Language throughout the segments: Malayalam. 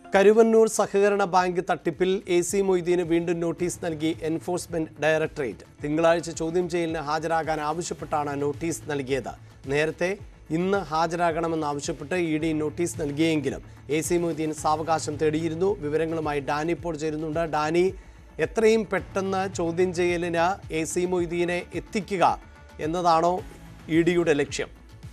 കരുവന്നൂർ സഹകരണ ബാങ്ക് തട്ടിപ്പിൽ എ സി മൊയ്തീന് വീണ്ടും നോട്ടീസ് നൽകി എൻഫോഴ്സ്മെന്റ് ഡയറക്ടറേറ്റ് തിങ്കളാഴ്ച ചോദ്യം ചെയ്യലിന് ഹാജരാകാൻ ആവശ്യപ്പെട്ടാണ് നോട്ടീസ് നൽകിയത് നേരത്തെ ഇന്ന് ഹാജരാകണമെന്നാവശ്യപ്പെട്ട് ഇ ഡി നോട്ടീസ് നൽകിയെങ്കിലും എ സി മൊയ്തീൻ സാവകാശം തേടിയിരുന്നു വിവരങ്ങളുമായി ഡാനി ഇപ്പോൾ ചേരുന്നുണ്ട് ഡാനി എത്രയും പെട്ടെന്ന് ചോദ്യം ചെയ്യലിന് എ സി മൊയ്തീനെ എത്തിക്കുക എന്നതാണോ ഇ ഡിയുടെ ലക്ഷ്യം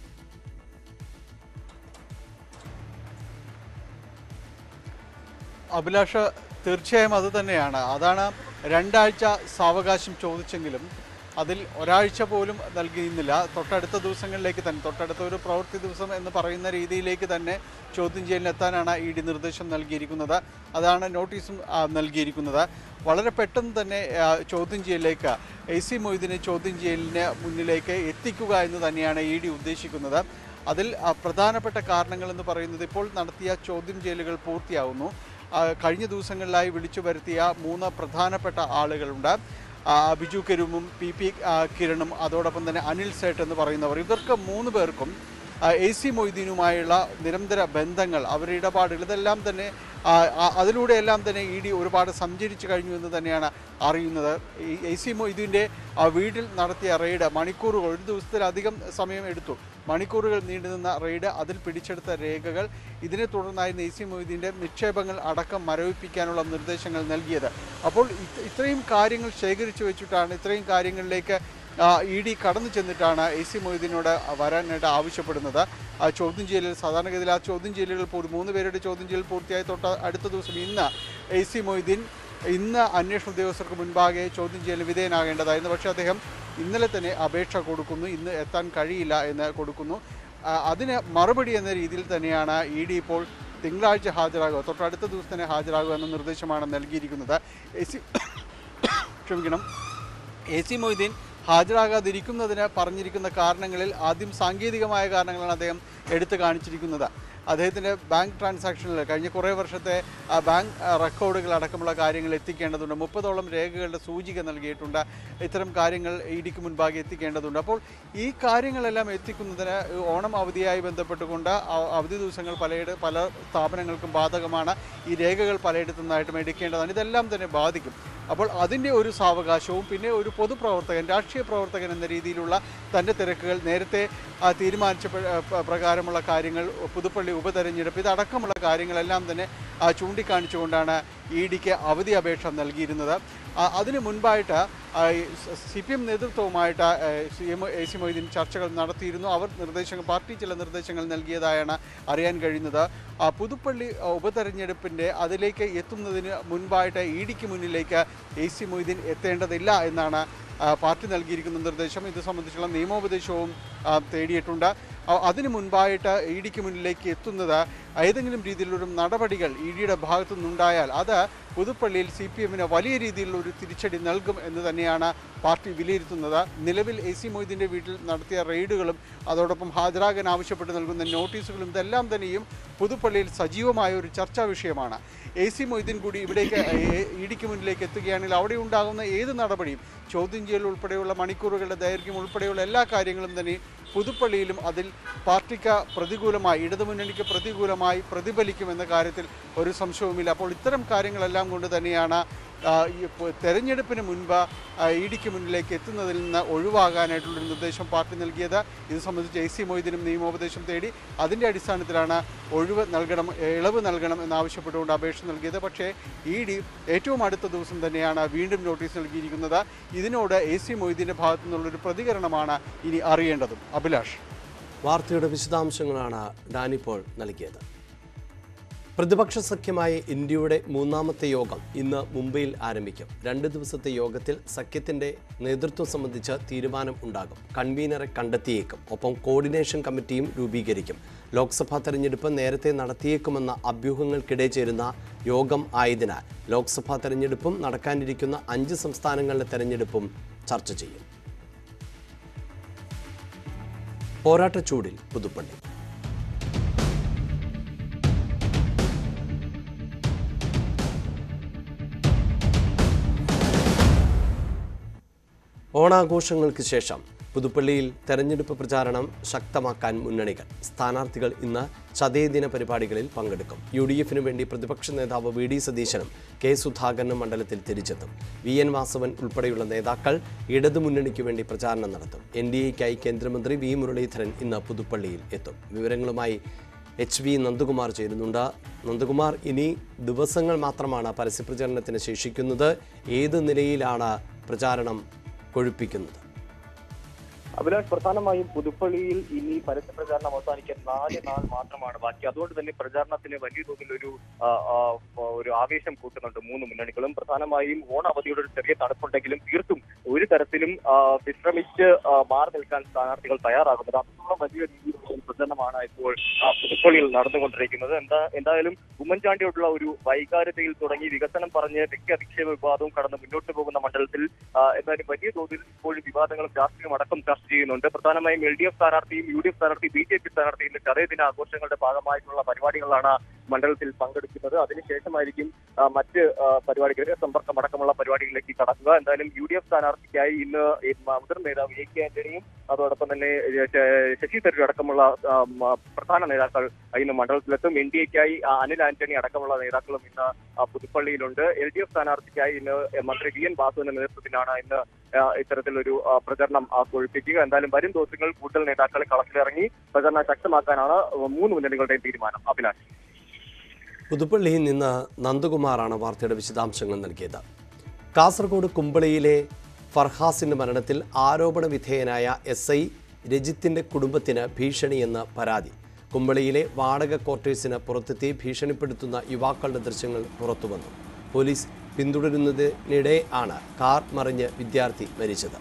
അഭിലാഷ് തീർച്ചയായും അത് തന്നെയാണ് അതാണ് രണ്ടാഴ്ച സാവകാശം ചോദിച്ചെങ്കിലും അതിൽ ഒരാഴ്ച പോലും നൽകിയിരുന്നില്ല തൊട്ടടുത്ത ദിവസങ്ങളിലേക്ക് തന്നെ തൊട്ടടുത്ത ഒരു പ്രവൃത്തി ദിവസം എന്ന് പറയുന്ന രീതിയിലേക്ക് തന്നെ ചോദ്യം ചെയ്യലിനെത്താനാണ് ഇ ഡി നിർദ്ദേശം നൽകിയിരിക്കുന്നത് അതാണ് നോട്ടീസും ആ, നൽകിയിരിക്കുന്നത് വളരെ പെട്ടെന്ന് തന്നെ ആ, ചോദ്യം ചെയ്യലിലേക്ക് എ സി മൊയ്തീനെ ചോദ്യം ചെയ്യലിന് മുന്നിലേക്ക് എത്തിക്കുക എന്ന് തന്നെയാണ് ഇ ഡി ഉദ്ദേശിക്കുന്നത് അതിൽ ആ, പ്രധാനപ്പെട്ട കാരണങ്ങൾ എന്ന് പറയുന്നത് ഇപ്പോൾ നടത്തിയ ചോദ്യം ചെയ്യലുകൾ പൂർത്തിയാവുന്നു ആ, കഴിഞ്ഞ ദിവസങ്ങളിലായി വിളിച്ചു വരുത്തിയ മൂന്ന് പ്രധാനപ്പെട്ട ആളുകളുണ്ട് ആ, ബിജു കരുമും പി പി ആ, കിരണും അതോടൊപ്പം തന്നെ അനിൽ സേട്ട് എന്ന് പറയുന്നവർ ഇവർക്ക് മൂന്ന് പേർക്കും എ സി മൊയ്തീനുമായുള്ള നിരന്തര ബന്ധങ്ങൾ അവരുടെ ഇടപാടുകൾ ഇതെല്ലാം തന്നെ ആ, ആ, അതിലൂടെയെല്ലാം തന്നെ ഇ ഡി ഒരുപാട് സഞ്ചരിച്ചു കഴിഞ്ഞു എന്ന് തന്നെയാണ് അറിയുന്നത് ഈ എ സി മൊയ്തീൻ്റെ വീട്ടിൽ നടത്തിയ റെയ്ഡ് മണിക്കൂറുകൾ ഒരു ദിവസത്തിലധികം സമയം എടുത്തു മണിക്കൂറുകൾ നീണ്ടുനിന്ന റെയ്ഡ് അതിൽ പിടിച്ചെടുത്ത രേഖകൾ ഇതിനെ തുടർന്നായിരുന്നു എ സി മൊയ്തീൻ്റെ നിക്ഷേപങ്ങൾ അടക്കം മരവിപ്പിക്കാനുള്ള നിർദ്ദേശങ്ങൾ നൽകിയത് അപ്പോൾ ഇത് ഇത്രയും കാര്യങ്ങൾ ശേഖരിച്ചു വെച്ചിട്ടാണ് ഇത്രയും കാര്യങ്ങളിലേക്ക് ഇ ഡി കടന്നു ചെന്നിട്ടാണ് എ സി മൊയ്തീനോട് വരാനായിട്ട് ആവശ്യപ്പെടുന്നത് ആ ചോദ്യം ചെയ്യലിൽ സാധാരണഗതിയിൽ ആ ചോദ്യം ചെയ്യലുകൾ പൂർത്തി മൂന്ന് പേരുടെ ചോദ്യം ചെയ്യൽ പൂർത്തിയായി തൊട്ട് അടുത്ത ദിവസം ഇന്ന് എ സി മൊയ്തീൻ ഇന്ന് അന്വേഷണ ഉദ്യോഗസ്ഥർക്ക് മുൻപാകെ ചോദ്യം ചെയ്യൽ വിധേയനാകേണ്ടതായിരുന്നു പക്ഷേ അദ്ദേഹം ഇന്നലെ തന്നെ അപേക്ഷ കൊടുക്കുന്നു ഇന്ന് എത്താൻ കഴിയില്ല എന്ന് കൊടുക്കുന്നു ആ, അതിന് മറുപടി എന്ന രീതിയിൽ തന്നെയാണ് ഇ ഡി ഇപ്പോൾ തിങ്കളാഴ്ച ഹാജരാകുക തൊട്ടടുത്ത ദിവസം തന്നെ ഹാജരാകുക എന്ന നിർദ്ദേശമാണ് നൽകിയിരിക്കുന്നത് എ സി ക്ഷമിക്കണം എ സി മൊയ്തീൻ ഹാജരാകാതിരിക്കുന്നതിന് പറഞ്ഞിരിക്കുന്ന കാരണങ്ങളിൽ ആദ്യം സാങ്കേതികമായ കാരണങ്ങളാണ് അദ്ദേഹം എടുത്തു കാണിച്ചിരിക്കുന്നത് അദ്ദേഹത്തിൻ്റെ ബാങ്ക് ട്രാൻസാക്ഷനിൽ കഴിഞ്ഞ കുറേ വർഷത്തെ ആ, ബാങ്ക് ആ, റെക്കോർഡുകൾ അടക്കമുള്ള കാര്യങ്ങൾ എത്തിക്കേണ്ടതുണ്ട് മുപ്പതോളം രേഖകളുടെ സൂചിക നൽകിയിട്ടുണ്ട് ഇത്തരം കാര്യങ്ങൾ ഇ ഡിക്ക് മുൻപാകെ എത്തിക്കേണ്ടതുണ്ട് അപ്പോൾ ഈ കാര്യങ്ങളെല്ലാം എത്തിക്കുന്നതിന് ഓണം അവധിയായി ബന്ധപ്പെട്ടുകൊണ്ട് അ- അവധി ദിവസങ്ങൾ പലയിട പല സ്ഥാപനങ്ങൾക്കും ബാധകമാണ് ഈ രേഖകൾ പലയിടത്തു നിന്നായിട്ടും എടുക്കേണ്ടതാണ് ഇതെല്ലാം തന്നെ ബാധിക്കും അപ്പോൾ അതിൻ്റെ ഒരു സാവകാശവും പിന്നെ ഒരു പൊതുപ്രവർത്തകൻ രാഷ്ട്രീയ പ്രവർത്തകൻ എന്ന രീതിയിലുള്ള തൻ്റെ തിരക്കുകൾ നേരത്തെ ആ, തീരുമാനിച്ച പ്ര- പ- പ്രകാരമുള്ള കാര്യങ്ങൾ പുതുപ്പള്ളി ഉപതെരഞ്ഞെടുപ്പ് ഇതടക്കമുള്ള കാര്യങ്ങളെല്ലാം തന്നെ ആ, ചൂണ്ടിക്കാണിച്ചുകൊണ്ടാണ് ഇ ഡിക്ക് അവധി അപേക്ഷ നൽകിയിരുന്നത് ആ, അതിനു മുൻപായിട്ട് സി പി എം നേതൃത്വവുമായിട്ട് സി എം എ സി മൊയ്തീൻ ചർച്ചകൾ നടത്തിയിരുന്നു അവർ നിർദ്ദേശങ്ങൾ പാർട്ടി ചില നിർദ്ദേശങ്ങൾ നൽകിയതായാണ് അറിയാൻ കഴിയുന്നത് ആ, പുതുപ്പള്ളി ആ, ഉപതെരഞ്ഞെടുപ്പിൻ്റെ അതിലേക്ക് എത്തുന്നതിന് മുൻപായിട്ട് ഇ ഡിക്ക് മുന്നിലേക്ക് എ സി മൊയ്തീൻ എത്തേണ്ടതില്ല എന്നാണ് ആ, പാർട്ടി നൽകിയിരിക്കുന്ന നിർദ്ദേശം ഇത് സംബന്ധിച്ചുള്ള നിയമോപദേശവും ആ, തേടിയിട്ടുണ്ട് അ- അതിനു മുൻപായിട്ട് ഇ ഡിക്ക് മുന്നിലേക്ക് എത്തുന്നത് ഏതെങ്കിലും രീതിയിലുള്ള നടപടികൾ ഇ ഡിയുടെ ഭാഗത്തു നിന്നുണ്ടായാൽ അത് പുതുപ്പള്ളിയിൽ സി പി എമ്മിന് വലിയ രീതിയിലുള്ള ഒരു തിരിച്ചടി നൽകും എന്ന് തന്നെയാണ് പാർട്ടി വിലയിരുത്തുന്നത് നിലവിൽ എ സി മൊയ്തീൻ്റെ വീട്ടിൽ നടത്തിയ റെയ്ഡുകളും അതോടൊപ്പം ഹാജരാകാൻ ആവശ്യപ്പെട്ട് നൽകുന്ന നോട്ടീസുകളും ഇതെല്ലാം തന്നെയും പുതുപ്പള്ളിയിൽ സജീവമായ ഒരു ചർച്ചാ വിഷയമാണ് എ സി മൊയ്തീൻ കൂടി ഇവിടേക്ക് ഇ ഡിക്ക് മുന്നിലേക്ക് എത്തുകയാണെങ്കിൽ അവിടെ ഉണ്ടാകുന്ന ഏത് നടപടിയും ചോദ്യം ചെയ്യൽ ഉൾപ്പെടെയുള്ള മണിക്കൂറുകളുടെ ദൈർഘ്യം ഉൾപ്പെടെയുള്ള എല്ലാ കാര്യങ്ങളും തന്നെ പുതുപ്പള്ളിയിലും അതിൽ പാർട്ടിക്ക് പ്രതികൂലമായി ഇടതുമുന്നണിക്ക് പ്രതികൂലമായി പ്രതിഫലിക്കുമെന്ന കാര്യത്തിൽ ഒരു സംശയവുമില്ല അപ്പോൾ ഇത്തരം കാര്യങ്ങളെല്ലാം കൊണ്ട് തന്നെയാണ് ആ, ഈ പ- തെരഞ്ഞെടുപ്പിന് മുൻപ് ഇ ഡിക്ക് മുന്നിലേക്ക് എത്തുന്നതിൽ നിന്ന് ഒഴിവാകാനായിട്ടുള്ളൊരു നിർദ്ദേശം പാർട്ടി നൽകിയത് ഇത് സംബന്ധിച്ച് എ സി മൊയ്തീനും നിയമോപദേശം തേടി അതിൻ്റെ അടിസ്ഥാനത്തിലാണ് ഒഴിവ് നൽകണം ഇളവ് നൽകണം എന്നാവശ്യപ്പെട്ടുകൊണ്ട് അപേക്ഷ നൽകിയത് പക്ഷേ ഇ ഡി ഏറ്റവും അടുത്ത ദിവസം തന്നെയാണ് വീണ്ടും നോട്ടീസ് നൽകിയിരിക്കുന്നത് ഇതിനോട് എ സി മൊയ്തീൻ്റെ ഭാഗത്തു നിന്നുള്ളൊരു പ്രതികരണമാണ് ഇനി അറിയേണ്ടതും അഭിലാഷ് വാർത്തയുടെ വിശദാംശങ്ങളാണ് ഡാനിപ്പോൾ നൽകിയത് പ്രതിപക്ഷ സഖ്യമായ ഇന്ത്യയുടെ മൂന്നാമത്തെ യോഗം ഇന്ന് മുംബൈയിൽ ആരംഭിക്കും രണ്ട് ദിവസത്തെ യോഗത്തിൽ സഖ്യത്തിന്റെ നേതൃത്വം സംബന്ധിച്ച് തീരുമാനം ഉണ്ടാകും കൺവീനറെ കണ്ടെത്തിയേക്കും ഒപ്പം കോർഡിനേഷൻ കമ്മിറ്റിയും രൂപീകരിക്കും ലോക്സഭാ തെരഞ്ഞെടുപ്പ് നേരത്തെ നടത്തിയേക്കുമെന്ന അഭ്യൂഹങ്ങൾക്കിടെ ചേരുന്ന യോഗം ആയതിനാൽ ലോക്സഭാ തെരഞ്ഞെടുപ്പും നടക്കാനിരിക്കുന്ന അഞ്ച് സംസ്ഥാനങ്ങളിലെ തെരഞ്ഞെടുപ്പും ചർച്ച ചെയ്യും പോരാട്ടച്ചൂടിൽ പുതുപ്പള്ളി ഓണാഘോഷങ്ങൾക്ക് ശേഷം പുതുപ്പള്ളിയിൽ തെരഞ്ഞെടുപ്പ് പ്രചാരണം ശക്തമാക്കാൻ മുന്നണികൾ സ്ഥാനാർത്ഥികൾ ഇന്ന് ചതയദിന പരിപാടികളിൽ പങ്കെടുക്കും യു ഡി എഫിനു വേണ്ടി പ്രതിപക്ഷ നേതാവ് വി ഡി സതീശനും കെ സുധാകരനും മണ്ഡലത്തിൽ തിരിച്ചെത്തും വി എൻ വാസവൻ ഉൾപ്പെടെയുള്ള നേതാക്കൾ ഇടതുമുന്നണിക്ക് വേണ്ടി പ്രചാരണം നടത്തും എൻ ഡി എക്കായി കേന്ദ്രമന്ത്രി വി മുരളീധരൻ ഇന്ന് പുതുപ്പള്ളിയിൽ എത്തും വിവരങ്ങളുമായി എച്ച് വി നന്ദകുമാർ ചേരുന്നുണ്ട് നന്ദകുമാർ ഇനി ദിവസങ്ങൾ മാത്രമാണ് പരസ്യപ്രചാരണത്തിന് ശേഷിക്കുന്നത് ഏത് നിലയിലാണ് പ്രചാരണം കൊഴുപ്പിക്കുന്നത് അഭിലാഷ് പ്രധാനമായും പുതുപ്പള്ളിയിൽ ഇനി പരസ്യ പ്രചാരണം അവസാനിക്കാൻ നാല് നാൾ മാത്രമാണ് ബാക്കി അതുകൊണ്ട് തന്നെ പ്രചാരണത്തിന് വലിയ തോതിൽ ഒരു ആ, ആ, ഒരു ആവേശം കൂട്ടുന്നുണ്ട് മൂന്ന് മുന്നണികളും പ്രധാനമായും ഓണാവധിയുടെ ഒരു ചെറിയ തണുപ്പുണ്ടെങ്കിലും തീർത്തും ഒരു തരത്തിലും ആ, വിശ്രമിച്ച് ആ, മാറി നിൽക്കാൻ സ്ഥാനാർത്ഥികൾ തയ്യാറാകുന്നത് അത്രത്തോളം വലിയ രീതിയിലുള്ള ഒരു പ്രചരണമാണ് ഇപ്പോൾ ആ, പുതുപ്പള്ളിയിൽ നടന്നുകൊണ്ടിരിക്കുന്നത് എന്താ എന്തായാലും ഉമ്മൻചാണ്ടിയോടുള്ള ഒരു വൈകാരികതയിൽ തുടങ്ങി വികസനം പറഞ്ഞ് വ്യക്തി അധിക്ഷേപ വിവാദവും കടന്ന് മുന്നോട്ട് പോകുന്ന മണ്ഡലത്തിൽ ആ, എന്തായാലും വലിയ തോതിൽ ഇപ്പോഴും വിവാദങ്ങളും രാഷ്ട്രീയം അടക്കം ചർച്ച ചെയ്യുന്നുണ്ട് പ്രധാനമായും എൽ ഡി എഫ് സ്ഥാനാർത്ഥിയും യു ഡി എഫ് സ്ഥാനാർത്ഥി ബി ജെ പി സ്ഥാനാർത്ഥിയും ഇന്ന് ചതയദിന ആഘോഷങ്ങളുടെ ഭാഗമായിട്ടുള്ള പരിപാടികളാണ് മണ്ഡലത്തിൽ പങ്കെടുക്കുന്നത് അതിനുശേഷമായിരിക്കും ആ, മറ്റ് ആ, പരിപാടികൾ സമ്പർക്കം അടക്കമുള്ള പരിപാടികളിലേക്ക് കടക്കുക എന്തായാലും യു ഡി എഫ് സ്ഥാനാർത്ഥിക്കായി ഇന്ന് ഈ മുതിർന്ന നേതാവ് എ കെ ആന്റണിയും അതോടൊപ്പം തന്നെ ഏ, ശ- ശശി തരൂർ അടക്കമുള്ള ആ, മ- പ്രധാന നേതാക്കൾ ഇന്ന് മണ്ഡലത്തിലെത്തും എൻ ഡി എക്കായി അനിൽ ആന്റണി അടക്കമുള്ള നേതാക്കളും ഇന്ന് ആ, പുതുപ്പള്ളിയിലുണ്ട് എൽ ഡി എഫ് സ്ഥാനാർത്ഥിക്കായി ഇന്ന് മന്ത്രി വി എൻ വാസുവിന്റെ നേതൃത്വത്തിലാണ് ഇന്ന് ആ, ഇത്തരത്തിലൊരു ആ, പ്രചരണം ആ, കൊഴുപ്പിക്കുക എന്തായാലും വരും ദിവസങ്ങളിൽ കൂടുതൽ നേതാക്കൾ കളത്തിലിറങ്ങി പ്രചരണം ശക്തമാക്കാനാണ് മൂന്ന് മുന്നണികളുടെയും തീരുമാനം അഭിലാഷ് പുതുപ്പള്ളിയിൽ നിന്ന് നന്ദകുമാറാണ് വാർത്തയുടെ വിശദാംശങ്ങൾ നൽകിയത് കാസർഗോഡ് കുമ്പളിയിലെ ഫർഹാസിന്റെ മരണത്തിൽ ആരോപണ വിധേയനായ എസ് ഐ രജിത്തിന്റെ കുടുംബത്തിന് ഭീഷണിയെന്ന് പരാതി കുമ്പളിയിലെ വാടക ക്വാർട്ടേഴ്സിന് പുറത്തെത്തി ഭീഷണിപ്പെടുത്തുന്ന യുവാക്കളുടെ ദൃശ്യങ്ങൾ പുറത്തുവന്നു പോലീസ് പിന്തുടരുന്നതിനിടെ ആണ് കാർ മറിഞ്ഞ് വിദ്യാർത്ഥി മരിച്ചത്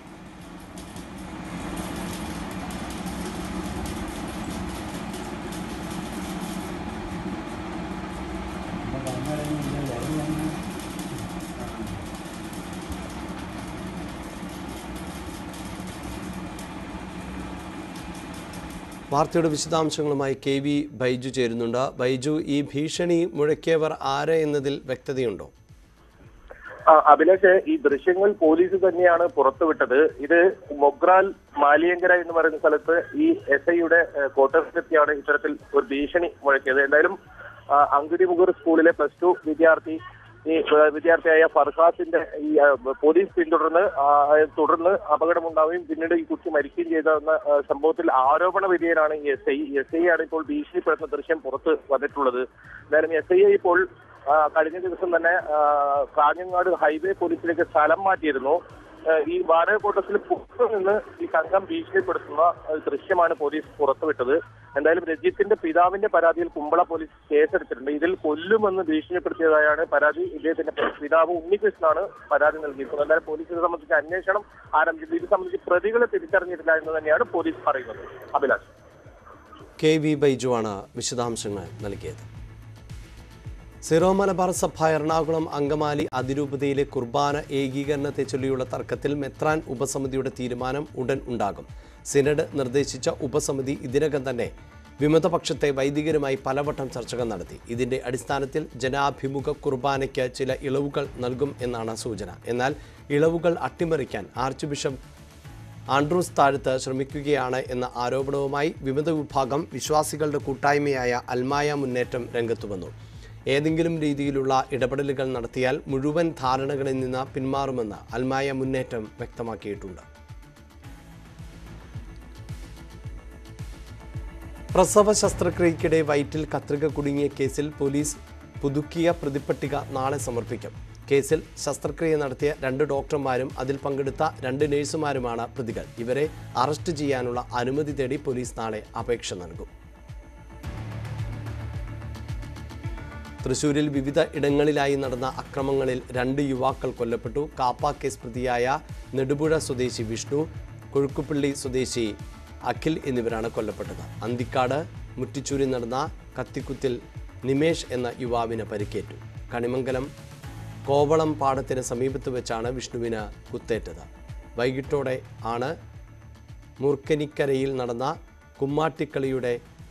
വാർത്തയുടെ വിശദാംശങ്ങളുമായി കെ വി ബൈജു ചേരുന്നുണ്ട് ബൈജു ഈ ഭീഷണി മുഴക്കിയവർ ആര് എന്നതിൽ വ്യക്തതയുണ്ടോ ആ, അഭിലാഷ് ഈ ദൃശ്യങ്ങൾ പോലീസ് തന്നെയാണ് പുറത്തുവിട്ടത് ഇത് മൊഗ്രാൽ മാലിയങ്കര എന്ന് പറയുന്ന സ്ഥലത്ത് ഈ എസ് ഐയുടെ ക്വാർട്ടേഴ്സിലെത്തിയാണ് ഇത്തരത്തിൽ ഒരു ഭീഷണി മുഴക്കിയത് എന്തായാലും ആ, അങ്കുടി മുഗർ സ്കൂളിലെ പ്ലസ് ടു വിദ്യാർത്ഥി ഈ ആ, വിദ്യാർത്ഥിയായ ഫർഹാസിന്റെ ഈ ആ, പോലീസ് പിന്തുടർന്ന് ആ, തുടർന്ന് അപകടമുണ്ടാവുകയും പിന്നീട് ഈ കുട്ടി മരിക്കുകയും ചെയ്ത എന്ന ആ, സംഭവത്തിൽ ആരോപണ വിധേയനാണ് ഈ എസ് ഐ എസ് ഐ ആണ് ഇപ്പോൾ ഭീഷണിപ്പെടുന്ന ദൃശ്യം പുറത്ത് വന്നിട്ടുള്ളത് എന്തായാലും എസ് ഐ ഇപ്പോൾ ആ, കഴിഞ്ഞ ദിവസം തന്നെ ആ, കാഞ്ഞങ്ങാട് ഹൈവേ പോലീസിലേക്ക് സ്ഥലം മാറ്റിയിരുന്നു ആ, ഈ വാടക കോട്ടത്തിൽ പുറത്തു നിന്ന് ഈ സംഘം ഭീഷണിപ്പെടുത്തുന്ന ആ, ദൃശ്യമാണ് പോലീസ് പുറത്തുവിട്ടത് എന്തായാലും രജിത്തിന്റെ പിതാവിന്റെ പരാതിയിൽ കുമ്പള പോലീസ് കേസെടുത്തിട്ടുണ്ട് ഇതിൽ കൊല്ലുമെന്ന് ഭീഷണിപ്പെടുത്തിയതായാണ് പരാതി ഇദ്ദേഹത്തിന്റെ പിതാവ് ഉണ്ണികൃഷ്ണനാണ് പരാതി നൽകിയിട്ടുള്ളത് എന്തായാലും പോലീസ് ഇത് സംബന്ധിച്ച് അന്വേഷണം ആരംഭിച്ചത് ഇത് സംബന്ധിച്ച് പ്രതികളെ തിരിച്ചറിഞ്ഞിട്ടില്ല എന്ന് തന്നെയാണ് പോലീസ് പറയുന്നത് അഭിലാഷ് കെ വി ബൈജുവാണ് വിശദാംശങ്ങൾ നൽകിയത് സിറോ മലബാർ സഭ എറണാകുളം അങ്കമാലി അതിരൂപതയിലെ കുർബാന ഏകീകരണത്തെ ചൊല്ലിയുള്ള തർക്കത്തിൽ മെത്രാൻ ഉപസമിതിയുടെ തീരുമാനം ഉടൻ ഉണ്ടാകും സിനഡ് നിർദ്ദേശിച്ച ഉപസമിതി ഇതിനകം തന്നെ വിമതപക്ഷത്തെ വൈദികരുമായി പലവട്ടം ചർച്ചകൾ നടത്തി ഇതിന്റെ അടിസ്ഥാനത്തിൽ ജനാഭിമുഖ കുർബാനയ്ക്ക് ചില ഇളവുകൾ നൽകും എന്നാണ് സൂചന എന്നാൽ ഇളവുകൾ അട്ടിമറിക്കാൻ ആർച്ച് ബിഷപ്പ് ആൻഡ്രൂസ് താഴത്ത് ശ്രമിക്കുകയാണ് എന്ന ആരോപണവുമായി വിമത വിഭാഗം വിശ്വാസികളുടെ കൂട്ടായ്മയായ അൽമായ മുന്നേറ്റം രംഗത്തു വന്നു ഏതെങ്കിലും രീതിയിലുള്ള ഇടപെടലുകൾ നടത്തിയാൽ മുഴുവൻ ധാരണകളിൽ നിന്ന് പിന്മാറുമെന്ന് അൽമായ മുന്നേറ്റം വ്യക്തമാക്കിയിട്ടുണ്ട് പ്രസവ ശസ്ത്രക്രിയയ്ക്കിടെ വയറ്റിൽ കത്രിക കുടുങ്ങിയ കേസിൽ പോലീസ് പുതുക്കിയ പ്രതിപ്പട്ടിക നാളെ സമർപ്പിക്കും കേസിൽ ശസ്ത്രക്രിയ നടത്തിയ രണ്ട് ഡോക്ടർമാരും അതിൽ പങ്കെടുത്ത രണ്ട് നഴ്സുമാരുമാണ് പ്രതികൾ ഇവരെ അറസ്റ്റ് ചെയ്യാനുള്ള അനുമതി തേടി പോലീസ് നാളെ അപേക്ഷ നൽകും തൃശൂരിൽ വിവിധ ഇടങ്ങളിലായി നടന്ന അക്രമങ്ങളിൽ രണ്ട് യുവാക്കൾ കൊല്ലപ്പെട്ടു കാപ്പ കേസ് പ്രതിയായ നെടുപുഴ സ്വദേശി വിഷ്ണു കൊഴുക്കുപ്പള്ളി സ്വദേശി അഖിൽ എന്നിവരാണ് കൊല്ലപ്പെട്ടത് അന്തിക്കാട് മുറ്റിച്ചൂരിൽ നടന്ന കത്തിക്കുത്തിൽ നിമേഷ് എന്ന യുവാവിന് പരിക്കേറ്റു കണിമംഗലം കോവളം പാടത്തിന് സമീപത്ത് വെച്ചാണ് വിഷ്ണുവിന് കുത്തേറ്റത് വൈകിട്ടോടെ ആണ് മുർക്കനിക്കരയിൽ നടന്ന കുമ്മാട്ടിക്കളിയുടെ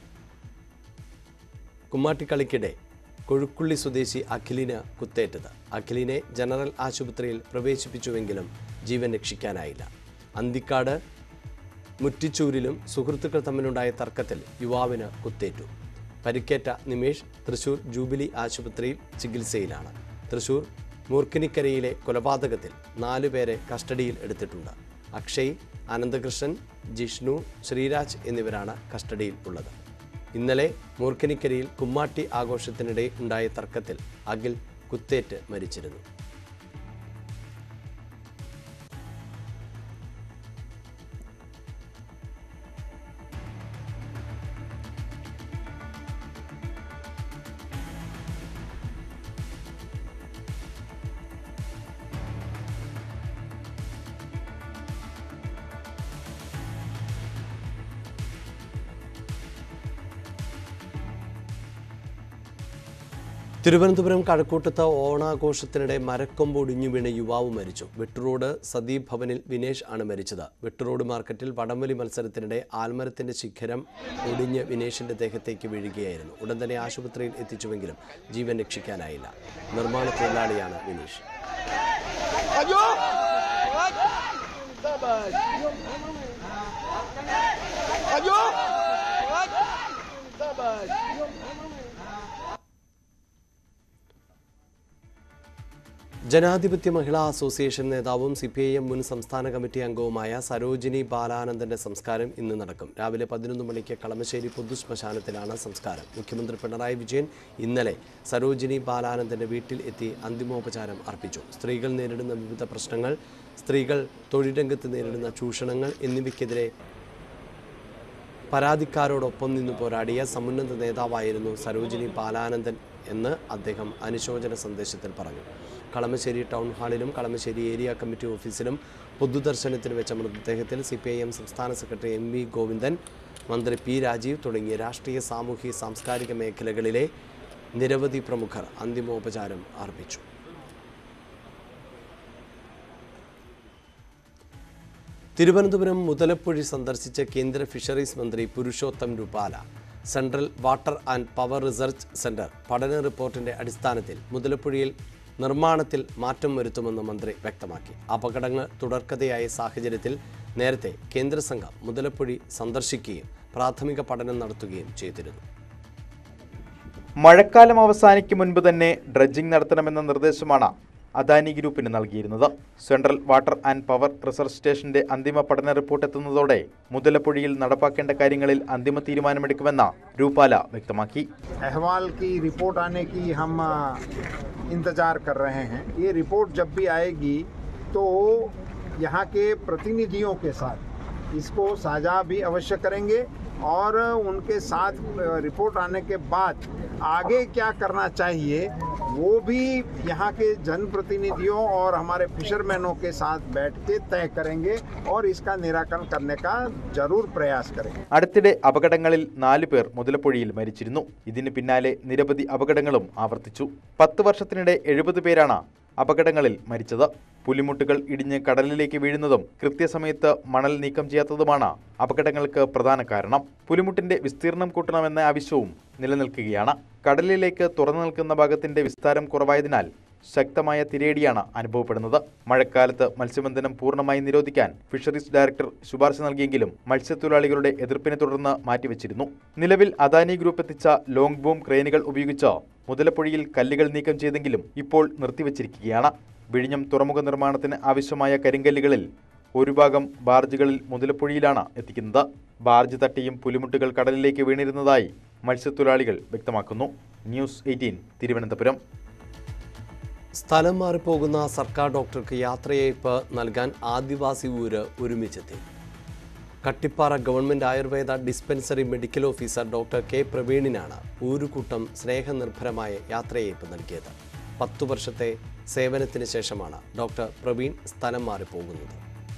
കുമ്മാട്ടിക്കളിക്കിടെ കൊഴുക്കുള്ളി സ്വദേശി അഖിലിന് കുത്തേറ്റത് അഖിലിനെ ജനറൽ ആശുപത്രിയിൽ പ്രവേശിപ്പിച്ചുവെങ്കിലും ജീവൻ രക്ഷിക്കാനായില്ല അന്തിക്കാട് മുറ്റിച്ചൂരിലും സുഹൃത്തുക്കൾ തമ്മിലുണ്ടായ തർക്കത്തിൽ യുവാവിന് കുത്തേറ്റു പരിക്കേറ്റ നിമേഷ് തൃശൂർ ജൂബിലി ആശുപത്രിയിൽ ചികിത്സയിലാണ് തൃശൂർ മൂർക്കിനിക്കരയിലെ കൊലപാതകത്തിൽ നാലുപേരെ കസ്റ്റഡിയിൽ എടുത്തിട്ടുണ്ട് അക്ഷയ് അനന്തകൃഷ്ണൻ ജിഷ്ണു ശ്രീരാജ് എന്നിവരാണ് കസ്റ്റഡിയിൽ ഉള്ളത് ഇന്നലെ മൂർക്കനിക്കരയിൽ കുമ്മാട്ടി ആഘോഷത്തിനിടെ ഉണ്ടായ തർക്കത്തിൽ അഖിൽ കുത്തേറ്റ് മരിച്ചിരുന്നു തിരുവനന്തപുരം കഴക്കൂട്ടത്ത് ഓണാഘോഷത്തിനിടെ മരക്കൊമ്പ് ഒടിഞ്ഞു വീണ് യുവാവ് മരിച്ചു വെട്ടുറോഡ് സദീപ് ഭവനിൽ വിനേഷ് ആണ് മരിച്ചത് വെട്ടുറോഡ് മാർക്കറ്റിൽ വടംവലി മത്സരത്തിനിടെ ആൽമരത്തിന്റെ ശിഖരം ഒടിഞ്ഞ് വിനേഷിന്റെ ദേഹത്തേക്ക് വീഴുകയായിരുന്നു ഉടൻ തന്നെ ആശുപത്രിയിൽ എത്തിച്ചുവെങ്കിലും ജീവൻ രക്ഷിക്കാനായില്ല നിർമ്മാണ തൊഴിലാളിയാണ് വിനീഷ് ജനാധിപത്യ മഹിളാ അസോസിയേഷൻ നേതാവും സി പി ഐ എം മുൻ സംസ്ഥാന കമ്മിറ്റി അംഗവുമായ സരോജിനി ബാലാനന്ദന്റെ സംസ്കാരം ഇന്ന് നടക്കും രാവിലെ പതിനൊന്ന് മണിക്ക് കളമശ്ശേരി പൊതുശ്മശാനത്തിലാണ് സംസ്കാരം മുഖ്യമന്ത്രി പിണറായി വിജയൻ ഇന്നലെ സരോജിനി ബാലാനന്ദന്റെ വീട്ടിൽ എത്തി അന്തിമോപചാരം അർപ്പിച്ചു സ്ത്രീകൾ നേരിടുന്ന വിവിധ പ്രശ്നങ്ങൾ സ്ത്രീകൾ തൊഴിൽ രംഗത്ത് നേരിടുന്ന ചൂഷണങ്ങൾ എന്നിവയ്ക്കെതിരെ പരാതിക്കാരോടൊപ്പം നിന്ന് പോരാടിയ സമുന്നത നേതാവായിരുന്നു സരോജിനി ബാലാനന്ദൻ എന്ന് അദ്ദേഹം അനുശോചന സന്ദേശത്തിൽ പറഞ്ഞു കളമശ്ശേരി ടൗൺ ഹാളിലും കളമശ്ശേരി ഏരിയ കമ്മിറ്റി ഓഫീസിലും പൊതുദർശനത്തിന് വെച്ച മൃതദേഹത്തിൽ സി പി ഐ എം സംസ്ഥാന സെക്രട്ടറി എം വി ഗോവിന്ദൻ മന്ത്രി പി രാജീവ് തുടങ്ങിയ രാഷ്ട്രീയ സാമൂഹ്യ സാംസ്കാരിക മേഖലകളിലെ നിരവധി പ്രമുഖർ അന്തിമോപചാരം അർപ്പിച്ചു തിരുവനന്തപുരം മുതലപ്പുഴി സന്ദർശിച്ച കേന്ദ്ര ഫിഷറീസ് മന്ത്രി Purushottam Rupala central water and power research centre പഠന റിപ്പോർട്ടിന്റെ അടിസ്ഥാനത്തിൽ മുതലപ്പുഴയിൽ നിർമ്മാണത്തിൽ മാറ്റം വരുത്തുമെന്ന് മന്ത്രി വ്യക്തമാക്കി അപകടങ്ങൾ തുടർക്കഥയായ സാഹചര്യത്തിൽ നേരത്തെ കേന്ദ്ര സംഘം മുതലപ്പുഴി സന്ദർശിക്കുകയും പ്രാഥമിക പഠനം നടത്തുകയും ചെയ്തിരുന്നു മഴക്കാലം അവസാനിക്കും മുൻപ് തന്നെ ഡ്രഡ്ജിംഗ് നടത്തണമെന്ന നിർദ്ദേശമാണ് അദാനി ഗ്രൂപ്പിന് നൽകിയിരുന്നത് central water and power research സ്റ്റേഷന്റെ അന്തിമ പഠന റിപ്പോർട്ട് എത്തുന്നതോടെ മുതലപ്പുഴയിൽ നടപ്പാക്കേണ്ട കാര്യങ്ങളിൽ അന്തിമ തീരുമാനമെടുക്കുമെന്ന് രൂപാല വ്യക്തമാക്കി अहवाल की रिपोर्ट आने की हम अ, इंतज़ार कर रहे हैं ये रिपोर्ट जब भी आएगी तो यहाँ के प्रतिनिधियों के साथ इसको साझा भी अवश्य करेंगे और उनके साथ अ, रिपोर्ट आने के बाद आगे क्या करना चाहिए वो भी यहाँ के जनप्रतिनिधियों और हमारे फिशरमैनों के साथ बैठ के तय करेंगे और इसका निराकरण करने का जरूर प्रयास करेंगे അടുത്തിടെ അപകടങ്ങളിൽ നാലു പേർ മുതലപ്പുഴയിൽ മരിച്ചിരുന്നു ഇതിന് പിന്നാലെ നിരവധി അപകടങ്ങളും ആവർത്തിച്ചു പത്ത് വർഷത്തിനിടെ എഴുപത് പേരാണ് അപകടങ്ങളിൽ മരിച്ചത് പുലിമുട്ടുകൾ ഇടിഞ്ഞ് കടലിലേക്ക് വീഴുന്നതും കൃത്യസമയത്ത് മണൽ നീക്കം ചെയ്യാത്തതുമാണ് അപകടങ്ങൾക്ക് പ്രധാന കാരണം പുലിമുട്ടിന്റെ വിസ്തീർണം കൂട്ടണമെന്ന ആവശ്യവും നിലനിൽക്കുകയാണ് കടലിലേക്ക് തുറന്നു നിൽക്കുന്ന ഭാഗത്തിന്റെ വിസ്താരം കുറവായതിനാൽ ശക്തമായ തിരയടിയാണ് അനുഭവപ്പെടുന്നത് മഴക്കാലത്ത് മത്സ്യബന്ധനം പൂർണ്ണമായി നിരോധിക്കാൻ ഫിഷറീസ് ഡയറക്ടർ ശുപാർശ നൽകിയെങ്കിലും മത്സ്യത്തൊഴിലാളികളുടെ എതിർപ്പിനെ തുടർന്ന് മാറ്റിവെച്ചിരുന്നു നിലവിൽ അദാനി ഗ്രൂപ്പ് എത്തിച്ച ലോങ് ബൂം ക്രെയിനുകൾ ഉപയോഗിച്ച് മുതലപ്പുഴയിൽ കല്ലുകൾ നീക്കം ചെയ്തെങ്കിലും ഇപ്പോൾ നിർത്തിവച്ചിരിക്കുകയാണ് വിഴിഞ്ഞം തുറമുഖ നിർമ്മാണത്തിന് ആവശ്യമായ കരിങ്കല്ലുകളിൽ ഒരു ഭാഗം ബാർജുകളിൽ മുതലപ്പുഴയിലാണ് എത്തിക്കുന്നത് ബാർജ് തട്ടിയും പുലിമുട്ടുകൾ കടലിലേക്ക് വീണിരുന്നതായി മത്സ്യത്തൊഴിലാളികൾ വ്യക്തമാക്കുന്നു ന്യൂസ് എയ്റ്റീൻ തിരുവനന്തപുരം സ്ഥലം മാറിപ്പോകുന്ന സർക്കാർ ഡോക്ടർക്ക് യാത്രയയപ്പ് നൽകാൻ ആദിവാസി ഊര് ഒരുമിച്ചെത്തി Kattippara government ayurveda dispensary medical officer doctor K പ്രവീണിനാണ് ഊരുകൂട്ടം സ്നേഹനിർഭരമായ യാത്രയയപ്പ് നൽകിയത് പത്തു വർഷത്തെ സേവനത്തിന് ശേഷമാണ് ഡോക്ടർ പ്രവീൺ സ്ഥലം മാറിപ്പോകുന്നത്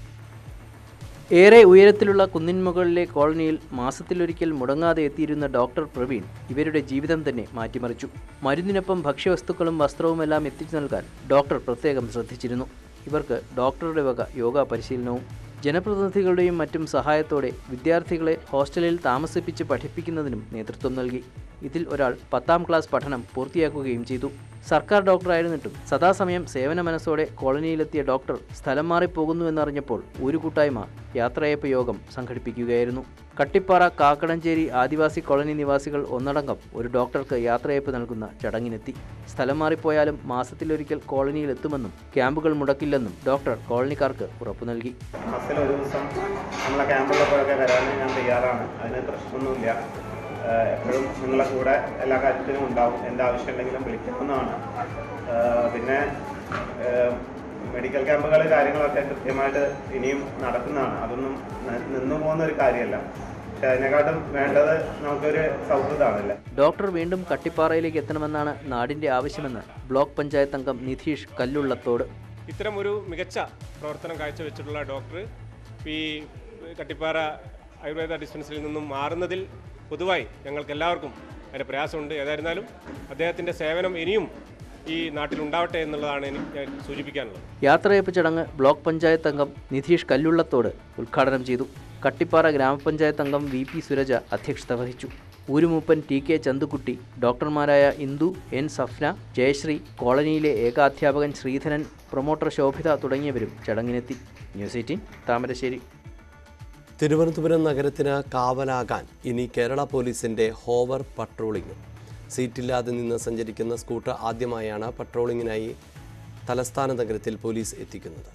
ഏറെ ഉയരത്തിലുള്ള കുന്നിൻമുകളിലെ കോളനിയിൽ മാസത്തിലൊരിക്കൽ മുടങ്ങാതെ എത്തിയിരുന്ന ഡോക്ടർ പ്രവീൺ ഇവരുടെ ജീവിതം തന്നെ മാറ്റിമറിച്ചു മരുന്നിനൊപ്പം ഭക്ഷ്യവസ്തുക്കളും വസ്ത്രവുമെല്ലാം എത്തിച്ചു നൽകാൻ ഡോക്ടർ പ്രത്യേകം ശ്രദ്ധിച്ചിരുന്നു ഇവർക്ക് ഡോക്ടറുടെ വക യോഗ പരിശീലനവും ജനപ്രതിനിധികളുടെയും മറ്റും സഹായത്തോടെ വിദ്യാർത്ഥികളെ ഹോസ്റ്റലിൽ താമസിപ്പിച്ച് പഠിപ്പിക്കുന്നതിനും നേതൃത്വം നൽകി ഇതിൽ ഒരാൾ പത്താം ക്ലാസ് പഠനം പൂർത്തിയാക്കുകയും ചെയ്തു സർക്കാർ ഡോക്ടറായിരുന്നിട്ടും സദാസമയം സേവന മനസ്സോടെ കോളനിയിലെത്തിയ ഡോക്ടർ സ്ഥലം മാറിപ്പോകുന്നുവെന്നറിഞ്ഞപ്പോൾ ഒരു കൂട്ടായ്മ യാത്രയയപ്പ് യോഗം സംഘടിപ്പിക്കുകയായിരുന്നു കട്ടിപ്പാറ കാക്കടഞ്ചേരി ആദിവാസി കോളനി നിവാസികൾ ഒന്നടങ്കം ഒരു ഡോക്ടർക്ക് യാത്രയയപ്പ് നൽകുന്ന ചടങ്ങിനെത്തി സ്ഥലം മാറിപ്പോയാലും മാസത്തിലൊരിക്കൽ കോളനിയിലെത്തുമെന്നും ക്യാമ്പുകൾ മുടക്കില്ലെന്നും ഡോക്ടർ കോളനിക്കാർക്ക് ഉറപ്പു നൽകി മാസത്തിൽ ഒരു ദിവസം നമ്മളെ ക്യാമ്പുള്ളപ്പോഴൊക്കെ വരാൻ ഞാൻ തയ്യാറാണ് അതിന് പ്രശ്നമൊന്നുമില്ല ഏഹ് എപ്പോഴും നിങ്ങളെ കൂടെ എല്ലാ കാര്യത്തിനും ഉണ്ടാവും എന്ത് ആവശ്യമുണ്ടെങ്കിലും വിളിക്കാവുന്നതാണ് ഏഹ് പിന്നെ ഏഹ് മെഡിക്കൽ ക്യാമ്പുകൾ കാര്യങ്ങളൊക്കെ കൃത്യമായിട്ട് ഇനിയും നടക്കുന്നതാണ് അതൊന്നും ന- നിന്നു പോകുന്ന ഒരു കാര്യമല്ല പക്ഷെ അതിനെക്കാട്ടും വേണ്ടത് നമുക്കൊരു സൗഹൃദമാണല്ലേ ഡോക്ടർ വീണ്ടും കട്ടിപ്പാറയിലേക്ക് എത്തണമെന്നാണ് നാടിന്റെ ആവശ്യമെന്ന് ബ്ലോക്ക് പഞ്ചായത്ത് അംഗം നിധീഷ് കല്ലുള്ളത്തോട് ഇത്തരം ഒരു മികച്ച പ്രവർത്തനം കാഴ്ചവെച്ചിട്ടുള്ള ഡോക്ടർ ഈ കട്ടിപ്പാറ ആയുർവേദ ഡിസ്പെൻസറിയിൽ നിന്നും മാറുന്നതിൽ പൊതുവായി ഞങ്ങൾക്ക് എല്ലാവർക്കും അതിൻ്റെ പ്രയാസമുണ്ട് ഏതായിരുന്നാലും അദ്ദേഹത്തിൻ്റെ സേവനം ഇനിയും ഈ നാട്ടിൽ ഉണ്ടാവട്ടെ എന്നുള്ളതാണ് എനിക്ക് ഞാൻ സൂചിപ്പിക്കാനുള്ളത് യാത്രയപ്പ് ചടങ്ങ് ബ്ലോക്ക് പഞ്ചായത്ത് അംഗം നിധീഷ് കല്ലുള്ളത്തോട് ഉദ്ഘാടനം ചെയ്തു കട്ടിപ്പാറ ഗ്രാമപഞ്ചായത്ത് അംഗം വി പി സുരജ അധ്യക്ഷത വഹിച്ചു ഊരുമൂപ്പൻ ടി കെ ചന്തുക്കുട്ടി ഡോക്ടർമാരായ ഇന്ദു എൻ സഫ്ന ജയശ്രീ കോളനിയിലെ ഏകാധ്യാപകൻ ശ്രീധരൻ പ്രൊമോട്ടർ ശോഭിത തുടങ്ങിയവരും ചടങ്ങിനെത്തി ന്യൂസ് എയ്റ്റീൻ താമരശ്ശേരി തിരുവനന്തപുരം നഗരത്തിന് കാവലാകാൻ ഇനി കേരള പോലീസിന്റെ ഹോവർ പട്രോളിംഗ് സീറ്റില്ലാതെ നിന്ന് സഞ്ചരിക്കുന്ന സ്കൂട്ടർ ആദ്യമായാണ് പട്രോളിങ്ങിനായി തലസ്ഥാന നഗരത്തിൽ പോലീസ് എത്തിക്കുന്നത്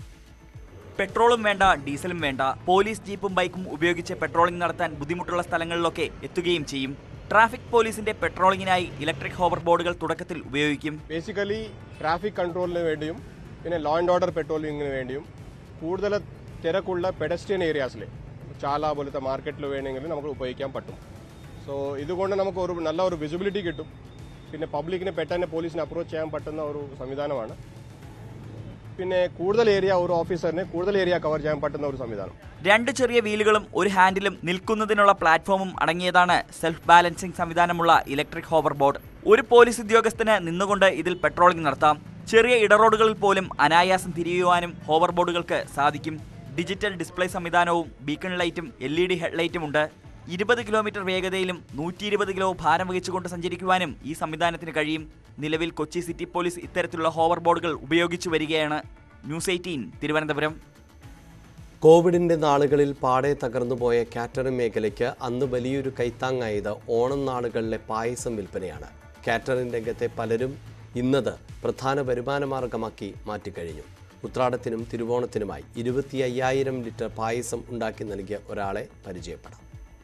പെട്രോളും വേണ്ട ഡീസലും വേണ്ട പോലീസ് ജീപ്പും ബൈക്കും ഉപയോഗിച്ച് പെട്രോളിംഗ് നടത്താൻ ബുദ്ധിമുട്ടുള്ള സ്ഥലങ്ങളിലൊക്കെ എത്തുകയും ചെയ്യും ട്രാഫിക് പോലീസിന്റെ പെട്രോളിങ്ങിനായി ഇലക്ട്രിക് ഹോവർ ബോർഡുകൾ തുടക്കത്തിൽ ഉപയോഗിക്കും ബേസിക്കലി ട്രാഫിക് കൺട്രോളിന് വേണ്ടിയും പിന്നെ ലോ ആൻഡ് ഓർഡർ പെട്രോളിങ്ങിന് വേണ്ടിയും കൂടുതൽ തിരക്കുള്ള പെഡസ്ട്രിയൻ ഏരിയാസിൽ ചാല പോലത്തെ മാർക്കറ്റിൽ വേണമെങ്കിൽ നമുക്ക് ഉപയോഗിക്കാൻ പറ്റും സോ ഇതുകൊണ്ട് നമുക്ക് ഒരു നല്ല ഒരു വിസിബിലിറ്റി കിട്ടും പിന്നെ പബ്ലിക്കിനെ പെട്ടെന്ന് പോലീസിനെ അപ്രോച്ച് ചെയ്യാൻ പറ്റുന്ന ഒരു സംവിധാനമാണ് പിന്നെ കൂടുതൽ ഏരിയ ഒരു ഓഫീസറിന് കൂടുതൽ ഏരിയ കവർ ചെയ്യാൻ പറ്റുന്ന ഒരു സംവിധാനം രണ്ട് ചെറിയ വീലുകളും ഒരു ഹാൻഡിലും നിൽക്കുന്നതിനുള്ള പ്ലാറ്റ്ഫോമും അടങ്ങിയതാണ് സെൽഫ് ബാലൻസിംഗ് സംവിധാനമുള്ള ഇലക്ട്രിക് ഹോവർ ബോർഡ് ഒരു പോലീസ് ഉദ്യോഗസ്ഥന് നിന്നുകൊണ്ട് ഇതിൽ പെട്രോളിംഗ് നടത്താം ചെറിയ ഇടറോഡുകളിൽ പോലും അനായാസം തിരിയുവാനും ഹോവർ ബോർഡുകൾക്ക് സാധിക്കും ഡിജിറ്റൽ ഡിസ്പ്ലേ സംവിധാനവും ബീക്കൺ ലൈറ്റും എൽ ഇ ഡി ഹെഡ്ലൈറ്റും ഉണ്ട് ഇരുപത് കിലോമീറ്റർ വേഗതയിലും നൂറ്റി ഇരുപത് കിലോ ഭാരം വഹിച്ചുകൊണ്ട് സഞ്ചരിക്കുവാനും ഈ സംവിധാനത്തിന് കഴിയും നിലവിൽ കൊച്ചി സിറ്റി പോലീസ് ഇത്തരത്തിലുള്ള ഹോവർ ബോർഡുകൾ ഉപയോഗിച്ചു വരികയാണ് ന്യൂസ് എയ്റ്റീൻ തിരുവനന്തപുരം കോവിഡിന്റെ നാളുകളിൽ പാടെ തകർന്നുപോയ കാറ്ററിംഗ് മേഖലയ്ക്ക് അന്ന് വലിയൊരു കൈത്താങ്ങായത് ഓണം നാളുകളിലെ പായസം വിൽപ്പനയാണ് കാറ്ററിംഗ് രംഗത്തെ പലരും ഇന്നത് പ്രധാന വരുമാനമാർഗമാക്കി മാറ്റിക്കഴിഞ്ഞു ഉത്രാടത്തിനും തിരുവോണത്തിനുമായി ഇരുപത്തി അയ്യായിരം ലിറ്റർ പായസം ഉണ്ടാക്കി നൽകിയ ഒരാളെ പരിചയപ്പെടാം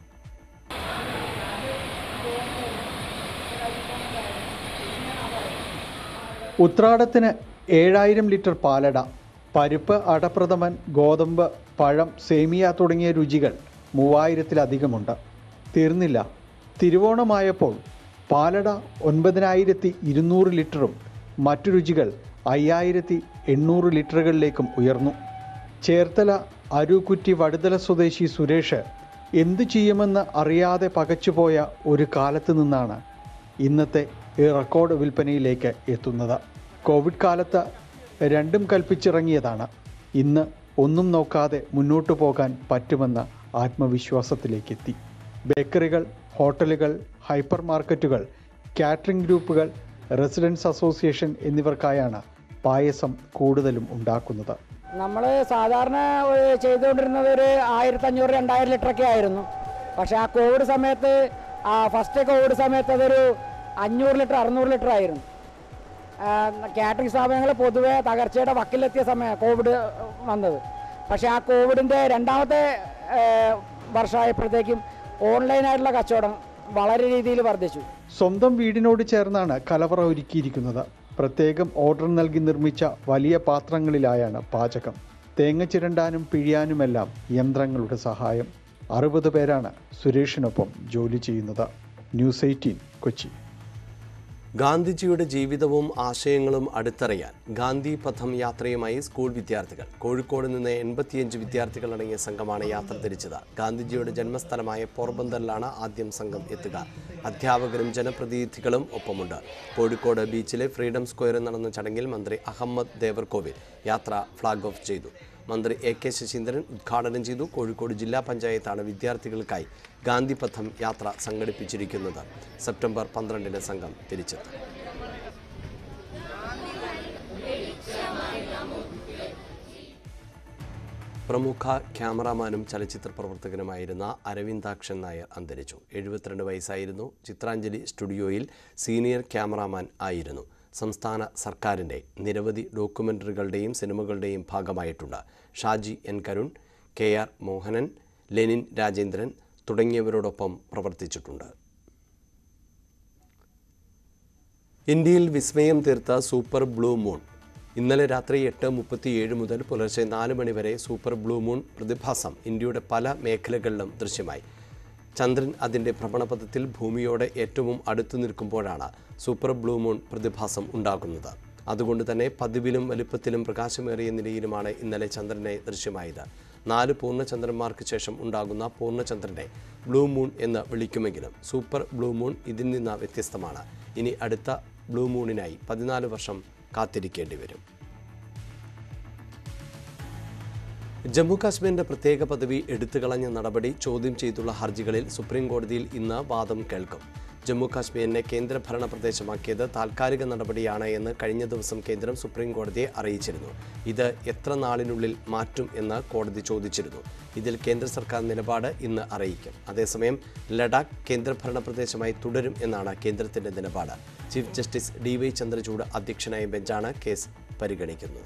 ഉത്രാടത്തിന് ഏഴായിരം ലിറ്റർ പാലട പരിപ്പ് അടപ്രഥമൻ ഗോതമ്പ് പഴം സേമിയ തുടങ്ങിയ രുചികൾ മൂവായിരത്തിലധികമുണ്ട് തീർന്നില്ല തിരുവോണമായപ്പോൾ പാലട ഒൻപതിനായിരത്തി ഇരുന്നൂറ് ലിറ്ററും മറ്റു രുചികൾ അയ്യായിരത്തി എണ്ണൂറ് ലിറ്ററുകളിലേക്കും ഉയർന്നു ചേർത്തല അരുക്കുറ്റി വടുതല സ്വദേശി സുരേഷ് എന്തു ചെയ്യുമെന്ന് അറിയാതെ പകച്ചുപോയ ഒരു കാലത്ത് നിന്നാണ് ഇന്നത്തെ ഈ റെക്കോർഡ് വിൽപ്പനയിലേക്ക് എത്തുന്നത് കോവിഡ് കാലത്ത് രണ്ടും കൽപ്പിച്ചിറങ്ങിയതാണ് ഇന്ന് ഒന്നും നോക്കാതെ മുന്നോട്ടു പോകാൻ പറ്റുമെന്ന ആത്മവിശ്വാസത്തിലേക്കെത്തി ബേക്കറികൾ ഹോട്ടലുകൾ ഹൈപ്പർ മാർക്കറ്റുകൾ കാറ്ററിംഗ് ഗ്രൂപ്പുകൾ റെസിഡൻസ് അസോസിയേഷൻ എന്നിവർക്കായാണ് പായസം കൂടുതലും ഉണ്ടാക്കുന്നത് നമ്മൾ സാധാരണ ഒരു ചെയ്തുകൊണ്ടിരുന്നത് ഒരു ആയിരത്തി അഞ്ഞൂറ് രണ്ടായിരം ലിറ്ററൊക്കെ ആയിരുന്നു പക്ഷേ ആ കോവിഡ് സമയത്ത് ആ ഫസ്റ്റ് കോവിഡ് സമയത്ത് അതൊരു അഞ്ഞൂറ് ലിറ്റർ അറുന്നൂറ് ലിറ്റർ ആയിരുന്നു കാറ്ററിംഗ് സ്ഥാപനങ്ങൾ പൊതുവെ തകർച്ചയുടെ വക്കിലെത്തിയ സമയം കോവിഡ് വന്നത് പക്ഷേ ആ കോവിഡിൻ്റെ രണ്ടാമത്തെ ഏഹ്, വർഷമായപ്പോഴത്തേക്കും ഓൺലൈനായിട്ടുള്ള കച്ചവടം വളരെ രീതിയിൽ വർദ്ധിച്ചു സ്വന്തം വീടിനോട് ചേർന്നാണ് കലവറ ഒരുക്കിയിരിക്കുന്നത് പ്രത്യേകം ഓർഡർ നൽകി നിർമ്മിച്ച വലിയ പാത്രങ്ങളിലായാണ് പാചകം തേങ്ങ ചിരണ്ടാനും പിഴിയാനുമെല്ലാം യന്ത്രങ്ങളുടെ സഹായം അറുപത് പേരാണ് സുരേഷിനൊപ്പം ജോലി ചെയ്യുന്നത് ന്യൂസ് എയ്റ്റീൻ കൊച്ചി ഗാന്ധിജിയുടെ ജീവിതവും ആശയങ്ങളും അടുത്തറിയാൻ ഗാന്ധി പഥം യാത്രയുമായി സ്കൂൾ വിദ്യാർത്ഥികൾ കോഴിക്കോട് നിന്ന് എൺപത്തിയഞ്ച് വിദ്യാർത്ഥികൾ അടങ്ങിയ സംഘമാണ് യാത്ര തിരിച്ചത് ഗാന്ധിജിയുടെ ജന്മസ്ഥലമായ പോർബന്തറിലാണ് ആദ്യം സംഘം എത്തുക അധ്യാപകരും ജനപ്രതിനിധികളും ഒപ്പമുണ്ട് കോഴിക്കോട് ബീച്ചിലെ ഫ്രീഡം സ്ക്വയറിൽ നടന്ന ചടങ്ങിൽ മന്ത്രി അഹമ്മദ് ദേവർകോവിൽ യാത്ര ഫ്ളാഗ് ഓഫ് ചെയ്തു മന്ത്രി എ കെ ശശീന്ദ്രൻ ഉദ്ഘാടനം ചെയ്തു കോഴിക്കോട് ജില്ലാ പഞ്ചായത്താണ് വിദ്യാർത്ഥികൾക്കായി ഗാന്ധിപഥം യാത്ര സംഘടിപ്പിച്ചിരിക്കുന്നത് സെപ്റ്റംബർ പന്ത്രണ്ടിന് സംഘം തിരിച്ചെത്തും പ്രമുഖ ക്യാമറാമാനും ചലച്ചിത്ര പ്രവർത്തകനുമായിരുന്ന അരവിന്ദാക്ഷൻ നായർ അന്തരിച്ചു എഴുപത്തിരണ്ട് വയസ്സായിരുന്നു ചിത്രാഞ്ജലി സ്റ്റുഡിയോയിൽ സീനിയർ ക്യാമറാമാൻ ആയിരുന്നു സംസ്ഥാന സർക്കാരിൻ്റെ നിരവധി ഡോക്യുമെൻ്ററികളുടെയും സിനിമകളുടെയും ഭാഗമായിട്ടുണ്ട് ഷാജി എൻ കരുൺ കെ ആർ മോഹനൻ ലെനിൻ രാജേന്ദ്രൻ തുടങ്ങിയവരോടൊപ്പം പ്രവർത്തിച്ചിട്ടുണ്ട് ഇന്ത്യയിൽ വിസ്മയം തീർത്ത സൂപ്പർ ബ്ലൂ മൂൺ ഇന്നലെ രാത്രി എട്ട് മുപ്പത്തിയേഴ് മുതൽ പുലർച്ചെ നാല് മണി വരെ സൂപ്പർ ബ്ലൂ മൂൺ പ്രതിഭാസം ഇന്ത്യയുടെ പല മേഖലകളിലും ദൃശ്യമായി ചന്ദ്രൻ അതിൻ്റെ ഭ്രമണപഥത്തിൽ ഭൂമിയോട് ഏറ്റവും അടുത്തു നിൽക്കുമ്പോഴാണ് സൂപ്പർ ബ്ലൂ മൂൺ പ്രതിഭാസം ഉണ്ടാകുന്നത് അതുകൊണ്ട് തന്നെ പതിവിലും വലിപ്പത്തിലും പ്രകാശമേറിയ നിലയിലുമാണ് ഇന്നലെ ചന്ദ്രനെ ദൃശ്യമായത് നാല് പൂർണ്ണചന്ദ്രന്മാർക്ക് ശേഷം ഉണ്ടാകുന്ന പൂർണ്ണചന്ദ്രനെ ബ്ലൂ മൂൺ എന്ന് വിളിക്കുമെങ്കിലും സൂപ്പർ ബ്ലൂ മൂൺ ഇതിൽ നിന്ന് വ്യത്യസ്തമാണ് ഇനി അടുത്ത ബ്ലൂ മൂണിനായി പതിനാല് വർഷം കാത്തിരിക്കേണ്ടി വരും ജമ്മു കാശ്മീരിന്റെ പ്രത്യേക പദവി എടുത്തുകളഞ്ഞ നടപടി ചോദ്യം ചെയ്തുള്ള ഹർജികളിൽ സുപ്രീം കോടതിയിൽ ഇന്ന് വാദം കേൾക്കും ജമ്മു കാശ്മീരിനെ കേന്ദ്രഭരണ പ്രദേശമാക്കിയത് താൽക്കാലിക നടപടിയാണ് എന്ന് കഴിഞ്ഞ ദിവസം കേന്ദ്രം സുപ്രീം കോടതിയെ അറിയിച്ചിരുന്നു ഇത് എത്ര നാളിനുള്ളിൽ മാറ്റും എന്ന് കോടതി ചോദിച്ചിരുന്നു ഇതിൽ കേന്ദ്ര സർക്കാർ നിലപാട് ഇന്ന് അറിയിക്കും അതേസമയം ലഡാക്ക് കേന്ദ്രഭരണ പ്രദേശമായി തുടരും എന്നാണ് കേന്ദ്രത്തിന്റെ നിലപാട് ചീഫ് ജസ്റ്റിസ് ഡി വൈ ചന്ദ്രചൂഡ് അധ്യക്ഷനായ ബെഞ്ചാണ് കേസ് പരിഗണിക്കുന്നത്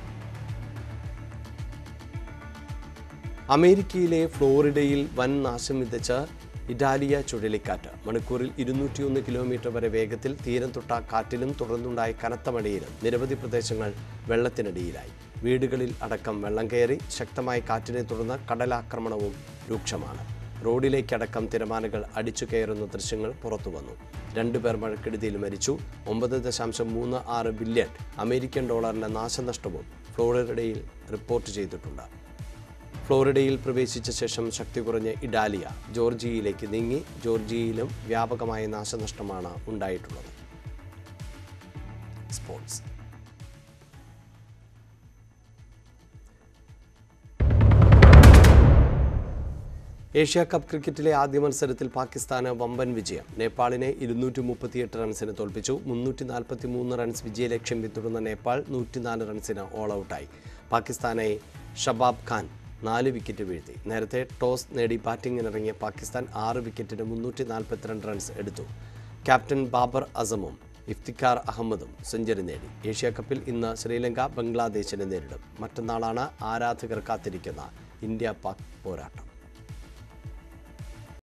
അമേരിക്കയിലെ ഫ്ലോറിഡയിൽ വൻ നാശം വിതച്ച ഇറ്റാലിയ ചുഴലിക്കാറ്റ് മണിക്കൂറിൽ ഇരുന്നൂറ്റിയൊന്ന് കിലോമീറ്റർ വരെ വേഗത്തിൽ തീരം തൊട്ട കാറ്റിലും തുടർന്നുണ്ടായ കനത്ത മഴയിലും നിരവധി പ്രദേശങ്ങൾ വെള്ളത്തിനടിയിലായി വീടുകളിൽ അടക്കം വെള്ളം കയറി ശക്തമായ കാറ്റിനെ തുടർന്ന് കടലാക്രമണവും രൂക്ഷമാണ് റോഡിലേക്കടക്കം തിരമാലകൾ അടിച്ചു കയറുന്ന ദൃശ്യങ്ങൾ പുറത്തു വന്നു രണ്ടുപേർ മഴക്കെടുതിയിൽ മരിച്ചു ഒമ്പത് ദശാംശം മൂന്ന് ആറ് ബില്യൺ അമേരിക്കൻ ഡോളറിന്റെ നാശനഷ്ടവും ഫ്ലോറിഡയിൽ റിപ്പോർട്ട് ചെയ്തിട്ടുണ്ട് ഫ്ലോറിഡയിൽ പ്രവേശിച്ച ശേഷം ശക്തി കുറഞ്ഞ ഇഡാലിയ ജോർജിയയിലേക്ക് നീങ്ങി ജോർജിയയിലും വ്യാപകമായ നാശനഷ്ടമാണ് ഉണ്ടായിട്ടുള്ളത് സ്പോർട്സ് ഏഷ്യ കപ്പ് ക്രിക്കറ്റിലെ ആദ്യ മത്സരത്തിൽ പാകിസ്ഥാന് വമ്പൻ വിജയം നേപ്പാളിനെ ഇരുന്നൂറ്റി മുപ്പത്തിയെട്ട് റൺസിന് തോൽപ്പിച്ചു മുന്നൂറ്റി നാൽപ്പത്തി മൂന്ന് റൺസ് വിജയലക്ഷ്യം പിന്തുടർന്ന നേപ്പാൾ നൂറ്റിനാല് റൺസിന് ഓൾ ഔട്ടായി പാകിസ്ഥാനെ ഷബാബ് ഖാൻ നാല് വിക്കറ്റ് വീഴ്ത്തി നേരത്തെ ടോസ് നേടി ബാറ്റിംഗിനിറങ്ങിയ പാകിസ്ഥാൻ ആറ് വിക്കറ്റിന് മുന്നൂറ്റി നാൽപ്പത്തിരണ്ട് റൺസ് എടുത്തു ക്യാപ്റ്റൻ ബാബർ അസമും ഇഫ്തിഖാർ അഹമ്മദും സെഞ്ചുറി നേടി ഏഷ്യ കപ്പിൽ ഇന്ന് ശ്രീലങ്ക ബംഗ്ലാദേശിനെ നേരിടും മറ്റന്നാളാണ് ആരാധകർ കാത്തിരിക്കുന്ന ഇന്ത്യ പാക് പോരാട്ടം